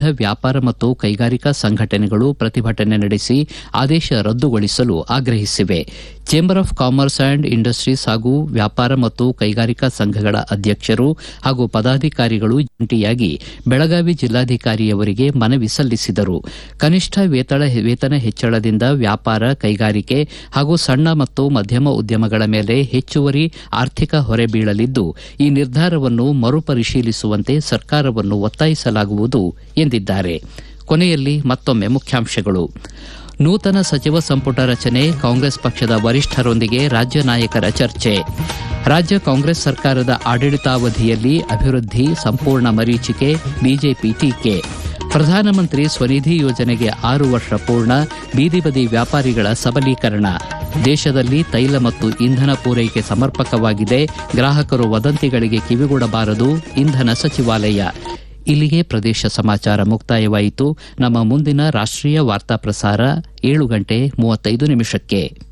ವ್ಯಾಪಾರ ಮತ್ತು ಕೈಗಾರಿಕಾ ಸಂಘಟನೆಗಳು ಪ್ರತಿಭಟನೆ ನಡೆಸಿ ಆದೇಶ ರದ್ದುಗೊಳಿಸಲು ಆಗ್ರಹಿಸಿವೆ chamber of commerce and industries ಹಾಗೂ ವ್ಯಾಪಾರ ಮತ್ತು ಕೈಗಾರಿಕಾ ಸಂಘಗಳ ಅಧ್ಯಕ್ಷರು ಹಾಗೂ ಪದಾಧಿಕಾರಿಗಳು ಜಂಟಿಯಾಗಿ ಬೆಳಗಾವಿ ಜಿಲ್ಲಾಧಿಕಾರಿಯವರಿಗೆ ಮನವಿ ಸಲ್ಲಿಸಿದರು ಕನಿಷ್ಠ ವೇತನ ಹೆಚ್ಚಳದಿಂದ ವ್ಯಾಪಾರ ಕೈಗಾರಿಕೆ ಹಾಗೂ ಸಣ್ಣ ಮತ್ತು ಮಧ್ಯಮ ಉದ್ಯಮಗಳ ಮೇಲೆ ಹೆಚ್ಚುವರಿ ಆರ್ಥಿಕ ಹೊರೆ ಬೀಳಲಿದ್ದು ಈ ನಿರ್ಧಾರವನ್ನು ಮರುಪರಿಶೀಲಿಸುವಂತೆ ಸರ್ಕಾರವನ್ನು ಒತ್ತಾಯಿಸಲಾಗುವುದು ಎಂದಿದ್ದಾರೆ ಕೊನೆಯಲ್ಲಿ ಮತ್ತೊಮ್ಮೆ ಮುಖ್ಯಾಂಶಗಳು ನೂತನ ಸಚಿವ ಸಂಪುಟ ರಚನೆ ಕಾಂಗ್ರೆಸ್ ಪಕ್ಷದ ವರಿಷ್ಠರೊಂದಿಗೆ ರಾಜ್ಯ ನಾಯಕರ ಚರ್ಚೆ ರಾಜ್ಯ ಕಾಂಗ್ರೆಸ್ ಸರ್ಕಾರದ ಆಡಳಿತಾವಧಿಯಲ್ಲಿ ಅಭಿವೃದ್ಧಿ ಸಂಪೂರ್ಣ ಮರೀಚಿಕೆ ಬಿಜೆಪಿ ಟೀಕೆ ಪ್ರಧಾನಮಂತ್ರಿ ಸ್ವನಿಧಿ ಯೋಜನೆಗೆ ಆರು ವರ್ಷ ಪೂರ್ಣ ಬೀದಿ ಬದಿ ವ್ಯಾಪಾರಿಗಳ ಸಬಲೀಕರಣ ದೇಶದಲ್ಲಿ ತೈಲ ಮತ್ತು ಇಂಧನ ಪೂರೈಕೆ ಸಮರ್ಪಕವಾಗಿದೆ ಗ್ರಾಹಕರು ವದಂತಿಗಳಿಗೆ ಕಿವಿಗೊಡಬಾರದು ಇಂಧನ ಸಚಿವಾಲಯ ಇಲ್ಲಿಗೆ ಪ್ರದೇಶ ಸಮಾಚಾರ ಮುಕ್ತಾಯವಾಯಿತು ನಮ್ಮ ಮುಂದಿನ ರಾಷ್ಟೀಯ ವಾರ್ತಾ ಪ್ರಸಾರ ಏಳು ಗಂಟೆ ಮೂವತ್ತೈದು ನಿಮಿಷಕ್ಕೆ